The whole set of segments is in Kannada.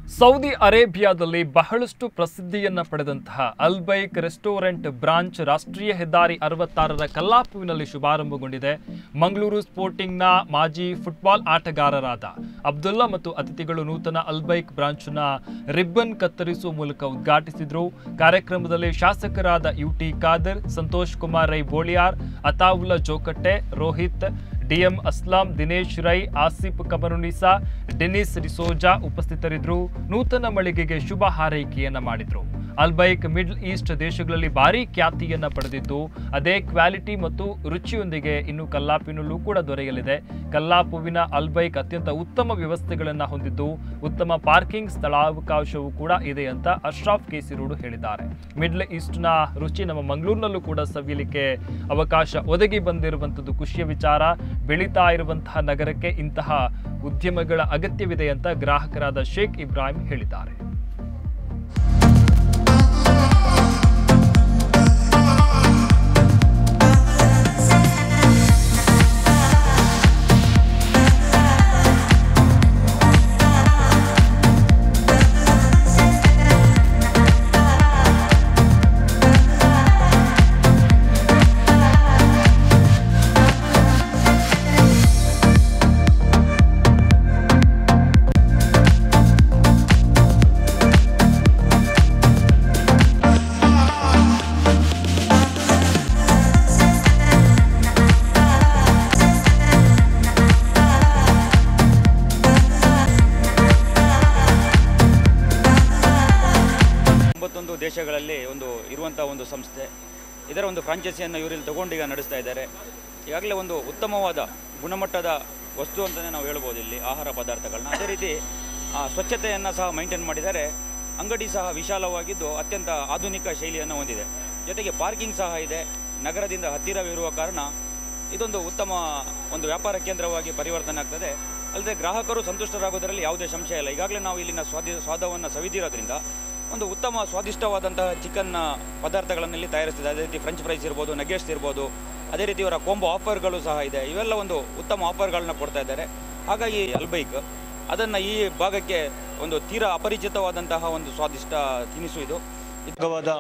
ಸೌದಿ ಅರೇಬಿಯಾದಲ್ಲಿ ಬಹಳಷ್ಟು ಪ್ರಸಿದ್ಧಿಯನ್ನ ಪಡೆದಂತಹ ಅಲ್ಬೈಕ್ ರೆಸ್ಟೋರೆಂಟ್ ಬ್ರಾಂಚ್ ರಾಷ್ಟ್ರೀಯ ಹೆದ್ದಾರಿ ಅರವತ್ತಾರರ ಕಲ್ಲಾಪುವಿನಲ್ಲಿ ಶುಭಾರಂಭಗೊಂಡಿದೆ ಮಂಗಳೂರು ಸ್ಪೋರ್ಟಿಂಗ್ನ ಮಾಜಿ ಫುಟ್ಬಾಲ್ ಆಟಗಾರರಾದ ಅಬ್ದುಲ್ಲಾ ಮತ್ತು ಅತಿಥಿಗಳು ನೂತನ ಅಲ್ಬೈಕ್ ಬ್ರಾಂಚ್ನ ರಿಬ್ಬನ್ ಕತ್ತರಿಸುವ ಮೂಲಕ ಉದ್ಘಾಟಿಸಿದರು ಕಾರ್ಯಕ್ರಮದಲ್ಲಿ ಶಾಸಕರಾದ ಯುಟಿ ಖಾದರ್ ಸಂತೋಷ್ ಕುಮಾರ್ ರೈ ಬೋಳಿಯಾರ್ ಅತಾವುಲ್ಲಾ ಜೋಕಟ್ಟೆ ರೋಹಿತ್ ಡಿಎಂ ಅಸ್ಲಾಂ ದಿನೇಶ್ ರೈ ಆಸಿಫ್ ಕಮರುನಿಸಾ ಡೆನಿಸ್ ಡಿಸೋಜಾ ಉಪಸ್ಥಿತರಿದ್ದರು ನೂತನ ಮಳಿಗೆಗೆ ಶುಭ ಹಾರೈಕೆಯನ್ನ ಮಾಡಿದ್ರು ಅಲ್ಬೈಕ್ ಮಿಡ್ಲ್ ಈಸ್ಟ್ ದೇಶಗಳಲ್ಲಿ ಭಾರಿ ಖ್ಯಾತಿಯನ್ನ ಪಡೆದಿದ್ದು ಅದೇ ಕ್ವಾಲಿಟಿ ಮತ್ತು ರುಚಿಯೊಂದಿಗೆ ಇನ್ನು ಕಲ್ಲಾಪಿನಲ್ಲೂ ಕೂಡ ದೊರೆಯಲಿದೆ ಕಲ್ಲಾಪುವಿನ ಅಲ್ಬೈಕ್ ಅತ್ಯಂತ ಉತ್ತಮ ವ್ಯವಸ್ಥೆಗಳನ್ನು ಹೊಂದಿದ್ದು ಉತ್ತಮ ಪಾರ್ಕಿಂಗ್ ಸ್ಥಳಾವಕಾಶವೂ ಕೂಡ ಇದೆ ಅಂತ ಅಶ್ರಾಫ್ ಕೇಸಿರೋಡು ಹೇಳಿದ್ದಾರೆ ಮಿಡ್ಲ್ ಈಸ್ಟ್ನ ರುಚಿ ನಮ್ಮ ಮಂಗಳೂರಿನಲ್ಲೂ ಕೂಡ ಸವಿಯಲಿಕ್ಕೆ ಅವಕಾಶ ಒದಗಿ ಬಂದಿರುವಂಥದ್ದು ಖುಷಿಯ ವಿಚಾರ ಬೆಳೀತಾ ಇರುವಂತಹ ನಗರಕ್ಕೆ ಇಂತಹ ಉದ್ಯಮಗಳ ಅಗತ್ಯವಿದೆ ಅಂತ ಗ್ರಾಹಕರಾದ ಶೇಖ್ ಇಬ್ರಾಹಿಂ ಹೇಳಿದ್ದಾರೆ ಒಂಬತ್ತೊಂದು ದೇಶಗಳಲ್ಲಿ ಒಂದು ಇರುವಂಥ ಒಂದು ಸಂಸ್ಥೆ ಇದರ ಒಂದು ಫ್ರಾಂಚೈಸಿಯನ್ನು ಇವರಲ್ಲಿ ತಗೊಂಡು ಈಗ ನಡೆಸ್ತಾ ಇದ್ದಾರೆ ಈಗಾಗಲೇ ಒಂದು ಉತ್ತಮವಾದ ಗುಣಮಟ್ಟದ ವಸ್ತು ಅಂತಲೇ ನಾವು ಹೇಳ್ಬೋದು ಇಲ್ಲಿ ಆಹಾರ ಪದಾರ್ಥಗಳನ್ನ ಅದೇ ರೀತಿ ಆ, ಸ್ವಚ್ಛತೆಯನ್ನು ಸಹ ಮೈಂಟೈನ್ ಮಾಡಿದ್ದಾರೆ ಅಂಗಡಿ ಸಹ ವಿಶಾಲವಾಗಿದ್ದು ಅತ್ಯಂತ ಆಧುನಿಕ ಶೈಲಿಯನ್ನು ಹೊಂದಿದೆ ಜೊತೆಗೆ ಪಾರ್ಕಿಂಗ್ ಸಹ ಇದೆ ನಗರದಿಂದ ಹತ್ತಿರವಿರುವ ಕಾರಣ ಇದೊಂದು ಉತ್ತಮ ಒಂದು ವ್ಯಾಪಾರ ಕೇಂದ್ರವಾಗಿ ಪರಿವರ್ತನೆ ಆಗ್ತದೆ ಅಲ್ಲದೆ ಗ್ರಾಹಕರು ಸಂತುಷ್ಟರಾಗೋದರಲ್ಲಿ ಯಾವುದೇ ಸಂಶಯ ಇಲ್ಲ ಈಗಾಗಲೇ ನಾವು ಇಲ್ಲಿನ ಸ್ವಾದಿ ಸ್ವಾದವನ್ನು ಸವಿದಿರೋದ್ರಿಂದ ಒಂದು ಉತ್ತಮ ಸ್ವಾದಿಷ್ಟವಾದಂತಹ ಚಿಕನ್ ಪದಾರ್ಥಗಳನ್ನು ಇಲ್ಲಿ ತಯಾರಿಸ್ತಿದೆ ಅದೇ ರೀತಿ ಫ್ರೆಂಚ್ ಫ್ರೈಸ್ ಇರ್ಬೋದು ನಗೆಟ್ಸ್ ಇರ್ಬೋದು ಅದೇ ರೀತಿ ಇವರ ಕೋಂಬೋ ಆಫರ್ಗಳು ಸಹ ಇದೆ ಇವೆಲ್ಲ ಒಂದು ಉತ್ತಮ ಆಫರ್ಗಳನ್ನ ಕೊಡ್ತಾ ಇದ್ದಾರೆ ಹಾಗಾಗಿ ಅಲ್ಬೈಕ್ ಅದನ್ನು ಈ ಭಾಗಕ್ಕೆ ಒಂದು ತೀರಾ ಅಪರಿಚಿತವಾದಂತಹ ಒಂದು ಸ್ವಾದಿಷ್ಟ ತಿನಿಸು ಇದು ಭಾಗವಾದ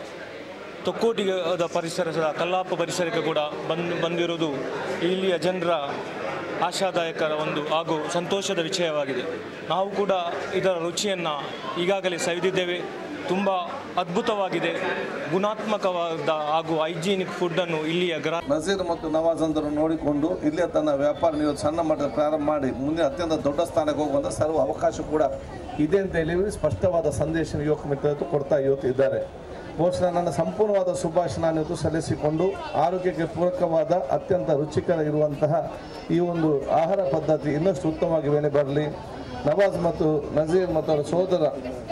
ತೊಕ್ಕೋಟಿಗದ ಪರಿಸರದ ಕಲ್ಲಾಪ ಪರಿಸರಕ್ಕೆ ಕೂಡ ಬಂದು ಬಂದಿರುವುದು ಇಲ್ಲಿಯ ಜನರ ಆಶಾದಾಯಕರ ಒಂದು ಹಾಗೂ ಸಂತೋಷದ ವಿಷಯವಾಗಿದೆ ನಾವು ಕೂಡ ಇದರ ರುಚಿಯನ್ನು ಈಗಾಗಲೇ ಸವಿದಿದ್ದೇವೆ ತುಂಬ ಅದ್ಭುತವಾಗಿದೆ ಗುಣಾತ್ಮಕವಾದ ಹಾಗೂ ಹೈಜೀನಿಕ್ ಫುಡ್ಡನ್ನು ಇಲ್ಲಿಯ ಗ್ರಾ ನಜೀರ್ ಮತ್ತು ನವಾಜ್ ಅಂದರು ನೋಡಿಕೊಂಡು ಇಲ್ಲೇ ತನ್ನ ವ್ಯಾಪಾರ ನೀವು ಸಣ್ಣ ಮಟ್ಟದ ಪ್ರಾರಂಭ ಮಾಡಿ ಮುಂದೆ ಅತ್ಯಂತ ದೊಡ್ಡ ಸ್ಥಾನಕ್ಕೆ ಹೋಗುವಂಥ ಸರ್ವ ಅವಕಾಶ ಕೂಡ ಇದೆ ಅಂತ ಹೇಳಿ ಸ್ಪಷ್ಟವಾದ ಸಂದೇಶ ಯುವಕ ಮಿತ್ರರು ಕೊಡ್ತಾ ಇವತ್ತು ಇದ್ದಾರೆ ಬಹುಶಃ ನನ್ನ ಸಂಪೂರ್ಣವಾದ ಶುಭಾಶಯ ನಾನು ಇವತ್ತು ಸಲ್ಲಿಸಿಕೊಂಡು ಆರೋಗ್ಯಕ್ಕೆ ಪೂರಕವಾದ ಅತ್ಯಂತ ರುಚಿಕರ ಇರುವಂತಹ ಈ ಒಂದು ಆಹಾರ ಪದ್ಧತಿ ಇನ್ನಷ್ಟು ಉತ್ತಮವಾಗಿ ಬೆಲೆ ಬರಲಿ ನವಾಜ್ ಮತ್ತು ನಜೀರ್ ಮತ್ತು ಅವರ ಸೋದರ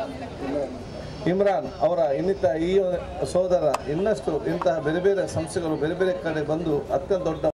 ಇಮ್ರಾನ್ ಅವರ ಇನ್ನಿತ ಈ ಸೋದರ ಇನ್ನಷ್ಟು ಇಂತಹ ಬೇರೆ ಬೇರೆ ಸಂಸ್ಥೆಗಳು ಬೇರೆ ಬೇರೆ ಕಡೆ ಬಂದು ಅತ್ಯಂತ ದೊಡ್ಡ